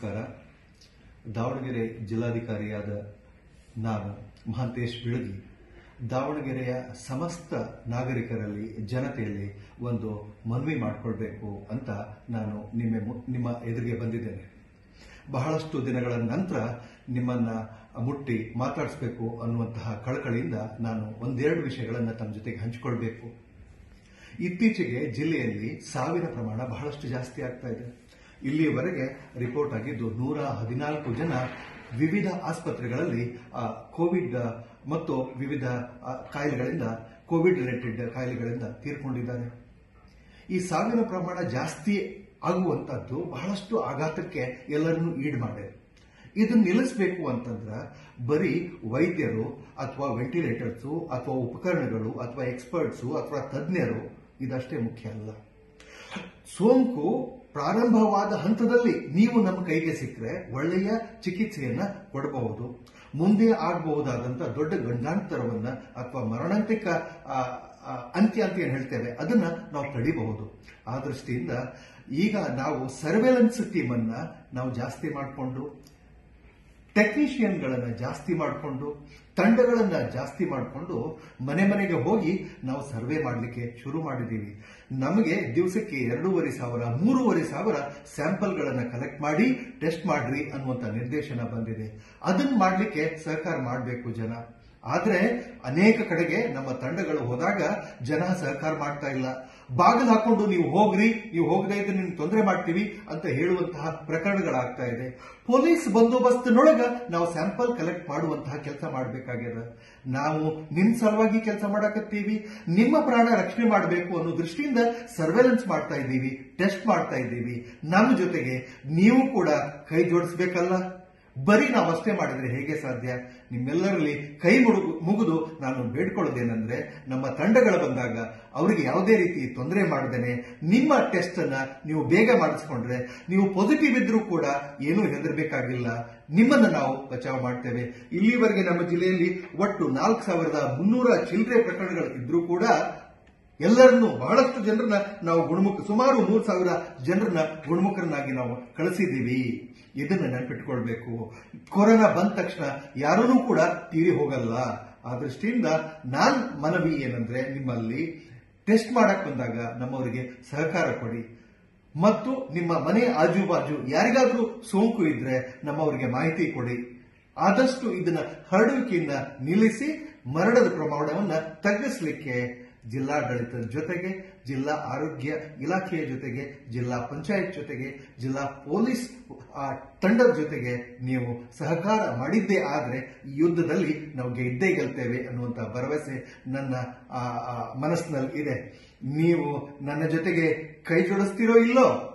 ನಮಸ್ಕಾರ ದಾವಣಗೆರೆ ಜಿಲ್ಲಾಧಿಕಾರಿಯಾದ ನಾನು ಮಹಾಂತೇಶ್ ಬಿಳಗಿ ದಾವಣಗೆರೆಯ ಸಮಸ್ತ ನಾಗರಿಕರಲ್ಲಿ ಜನತೆಯಲ್ಲಿ ಒಂದು ಮನವಿ ಮಾಡಿಕೊಳ್ಬೇಕು ಅಂತ ನಾನು ನಿಮ್ಮ ಮು- ನಿಮ್ಮ ಎದುರಿಗೆ ಬಂದಿದ್ದೇನೆ ಬಹಳಷ್ಟು ದಿನಗಳ ನಂತರ ನಿಮ್ಮನ್ನ ಮುಟ್ಟಿ ಮಾತಾಡಿಸ್ಬೇಕು ಅನ್ನುವಂತಹ ಕಳಕಳಿಯಿಂದ ನಾನು ಒಂದೆರಡು ವಿಷಯಗಳನ್ನು ತಮ್ಮ ಜೊತೆಗೆ ಹಂಚಿಕೊಳ್ಬೇಕು ಇತ್ತೀಚೆಗೆ ಜಿಲ್ಲೆಯಲ್ಲಿ ಸಾವಿನ ಪ್ರಮಾಣ ಬಹಳಷ್ಟು ಜಾಸ್ತಿ ಆಗ್ತಾ ಇದೆ ಇಲ್ಲಿಯವರೆಗೆ ರಿಪೋರ್ಟ್ ಆಗಿದ್ದು ನೂರ ಹದಿನಾಲ್ಕು ಜನ ವಿವಿಧ ಆಸ್ಪತ್ರೆಗಳಲ್ಲಿ ಆ, ಕೋವಿಡ್ ಆ, ಮತ್ತು ವಿವಿಧ ಆ, ಕಾಯಿಲೆಗಳಿಂದ ಕೋವಿಡ್ ರಿಲೇಟೆಡ್ ಕಾಯಿಲೆಗಳಿಂದ ತೀರ್ಕೊಂಡಿದ್ದಾರೆ ಈ ಸಾವಿನ ಪ್ರಮಾಣ ಜಾಸ್ತಿ ಆಗುವಂತದ್ದು ಬಹಳಷ್ಟು ಆಘಾತಕ್ಕೆ ಎಲ್ಲರನ್ನೂ ಈಡು ಮಾಡಿದೆ ಇದನ್ನ ನಿಲ್ಲಿಸಬೇಕು ಅಂತಂದ್ರೆ ಬರೀ ವೈದ್ಯರು ಅಥವಾ ವೆಂಟಿಲೇಟರ್ಸು ಅಥವಾ ಉಪಕರಣಗಳು ಅಥವಾ ಎಕ್ಸ್ಪರ್ಟ್ಸು ಅಥವಾ ತಜ್ಞರು ಇದಷ್ಟೇ ಮುಖ್ಯ ಅಲ್ಲ ಸೋಂಕು ಪ್ರಾರಂಭವಾದ ಹಂತದಲ್ಲಿ ನೀವು ನಮ್ಮ ಕೈಗೆ ಸಿಕ್ಕರೆ ಒಳ್ಳೆಯ ಚಿಕಿತ್ಸೆಯನ್ನ ಕೊಡಬಹುದು ಮುಂದೆ ಆಗಬಹುದಾದಂತ ದೊಡ್ಡ ಗಂಡಾಂತರವನ್ನ ಅಥವಾ ಮರಣಾಂತಿಕ ಆ, ಆ, ಅಂತ್ಯ ಅಂತ ಏನ್ ಹೇಳ್ತೇವೆ ಅದನ್ನ ನಾವು ತಡಿಬಹುದು ಆ ದೃಷ್ಟಿಯಿಂದ ಈಗ ನಾವು ಸರ್ವೆಲೆನ್ಸ್ ಟೀಮ್ ಅನ್ನ ನಾವು ಜಾಸ್ತಿ ಮಾಡಿಕೊಂಡು ಟೆಕ್ನಿಷಿಯನ್ಗಳನ್ನ ಜಾಸ್ತಿ ಮಾಡಿಕೊಂಡು ತಂಡಗಳನ್ನ ಜಾಸ್ತಿ ಮಾಡಿಕೊಂಡು ಮನೆ ಮನೆಗೆ ಹೋಗಿ ನಾವು ಸರ್ವೆ ಮಾಡಲಿಕ್ಕೆ ಶುರು ಮಾಡಿದ್ದೀವಿ ನಮಗೆ ದಿವಸಕ್ಕೆ ಎರಡೂವರೆ ಸಾವಿರ ಮೂರುವರೆ ಸಾವಿರ ಸ್ಯಾಂಪಲ್ಗಳನ್ನ ಕಲೆಕ್ಟ್ ಮಾಡಿ ಟೆಸ್ಟ್ ಮಾಡ್ರಿ ಅನ್ನುವಂತ ನಿರ್ದೇಶನ ಬಂದಿದೆ ಅದನ್ನ ಮಾಡಲಿಕ್ಕೆ ಸಹಕಾರ ಮಾಡಬೇಕು ಜನ ಆದ್ರೆ ಅನೇಕ ಕಡೆಗೆ ನಮ್ಮ ತಂಡಗಳು ಹೋದಾಗ ಜನ ಸಹಕಾರ ಮಾಡ್ತಾ ಇಲ್ಲ ಬಾಗಿಲು ಹಾಕೊಂಡು ನೀವು ಹೋಗ್ರಿ ನೀವು ಹೋಗದೇ ಇದ್ರೆ ನಿಮ್ಗೆ ತೊಂದರೆ ಮಾಡ್ತೀವಿ ಅಂತ ಹೇಳುವಂತಹ ಪ್ರಕರಣಗಳಾಗ್ತಾ ಇದೆ ಪೊಲೀಸ್ ಬಂದೋಬಸ್ತ್ನೊಳಗ ನಾವು ಸ್ಯಾಂಪಲ್ ಕಲೆಕ್ಟ್ ಮಾಡುವಂತಹ ಕೆಲಸ ಮಾಡಬೇಕಾಗ್ಯದ ನಾವು ನಿಮ್ ಸಲುವಾಗಿ ಕೆಲಸ ಮಾಡಕತ್ತೀವಿ ನಿಮ್ಮ ಪ್ರಾಣ ರಕ್ಷಣೆ ಮಾಡಬೇಕು ಅನ್ನೋ ದೃಷ್ಟಿಯಿಂದ ಸರ್ವೆಲೆನ್ಸ್ ಮಾಡ್ತಾ ಇದ್ದೀವಿ ಟೆಸ್ಟ್ ಮಾಡ್ತಾ ಇದ್ದೀವಿ ನಮ್ಮ ಜೊತೆಗೆ ನೀವು ಕೂಡ ಕೈ ಜೋಡಿಸ್ಬೇಕಲ್ಲ ಬರೀ ನಾವು ಅಷ್ಟೇ ಮಾಡಿದ್ರೆ ಹೇಗೆ ಸಾಧ್ಯ ನಿಮ್ಮೆಲ್ಲರಲ್ಲಿ ಕೈ ಮುಡುಗು ಮುಗಿದು ನಾನು ಬೇಡ್ಕೊಳ್ಳೋದೇನೆಂದ್ರೆ ನಮ್ಮ ತಂಡಗಳು ಬಂದಾಗ ಅವರಿಗೆ ಯಾವುದೇ ರೀತಿ ತೊಂದರೆ ಮಾಡದೇನೆ ನಿಮ್ಮ ಟೆಸ್ಟ್ ಅನ್ನ ನೀವು ಬೇಗ ಮಾಡಿಸ್ಕೊಂಡ್ರೆ ನೀವು ಪಾಸಿಟಿವ್ ಇದ್ರೂ ಕೂಡ ಏನೂ ಹೆದರ್ಬೇಕಾಗಿಲ್ಲ ನಿಮ್ಮನ್ನ ನಾವು ಬಚಾವ್ ಮಾಡ್ತೇವೆ ಇಲ್ಲಿವರೆಗೆ ನಮ್ಮ ಜಿಲ್ಲೆಯಲ್ಲಿ ಒಟ್ಟು ನಾಲ್ಕು ಸಾವಿರದ ಮುನ್ನೂರ ಚಿಲ್ಲರೆ ಪ್ರಕರಣಗಳು ಇದ್ರೂ ಕೂಡ ಎಲ್ಲರನ್ನು ಬಹಳಷ್ಟು ಜನರನ್ನ ನಾವು ಗುಣಮುಖ ಸುಮಾರು ಮೂರು ಸಾವಿರ ಜನರನ್ನ ಗುಣಮುಖರನ್ನಾಗಿ ನಾವು ಕಳಿಸಿದ್ದೀವಿ ಇದನ್ನ ನೆನಪಿಟ್ಕೊಳ್ಬೇಕು ಕೊರೋನಾ ಬಂದ ತಕ್ಷಣ ಯಾರೂ ಕೂಡ ತೀರಿ ಹೋಗಲ್ಲ ಆ ದೃಷ್ಟಿಯಿಂದ ನಾನ್ ಮನವಿ ಏನಂದ್ರೆ ನಿಮ್ಮಲ್ಲಿ ಟೆಸ್ಟ್ ಮಾಡಕ್ ಬಂದಾಗ ನಮ್ಮವರಿಗೆ ಸಹಕಾರ ಕೊಡಿ ಮತ್ತು ನಿಮ್ಮ ಮನೆ ಆಜು ಬಾಜು ಯಾರಿಗಾದ್ರೂ ಸೋಂಕು ಇದ್ರೆ ನಮ್ಮವರಿಗೆ ಮಾಹಿತಿ ಕೊಡಿ ಆದಷ್ಟು ಇದನ್ನ ಹರಡುವಿಕೆಯನ್ನ ನಿಲ್ಲಿಸಿ ಮರಣದ ಪ್ರಮಾಣವನ್ನ ತಗ್ಗಿಸಲಿಕ್ಕೆ ಜಿಲ್ಲಾಡಳಿತದ ಜೊತೆಗೆ ಜಿಲ್ಲಾ ಆರೋಗ್ಯ ಇಲಾಖೆಯ ಜೊತೆಗೆ ಜಿಲ್ಲಾ ಪಂಚಾಯತ್ ಜೊತೆಗೆ ಜಿಲ್ಲಾ ಪೊಲೀಸ್ ಆ, ತಂಡದ ಜೊತೆಗೆ ನೀವು ಸಹಕಾರ ಮಾಡಿದ್ದೇ ಆದ್ರೆ ಈ ಯುದ್ಧದಲ್ಲಿ ನಾವು ಗೆದ್ದೇ ಗೆಲ್ತೇವೆ ಅನ್ನುವಂತ ಭರವಸೆ ನನ್ನ ಆ, ಆ, ಮನಸ್ಸಿನಲ್ಲಿ ಇದೆ ನೀವು ನನ್ನ ಜೊತೆಗೆ ಕೈ ಜೋಡಿಸ್ತೀರೋ ಇಲ್ಲೋ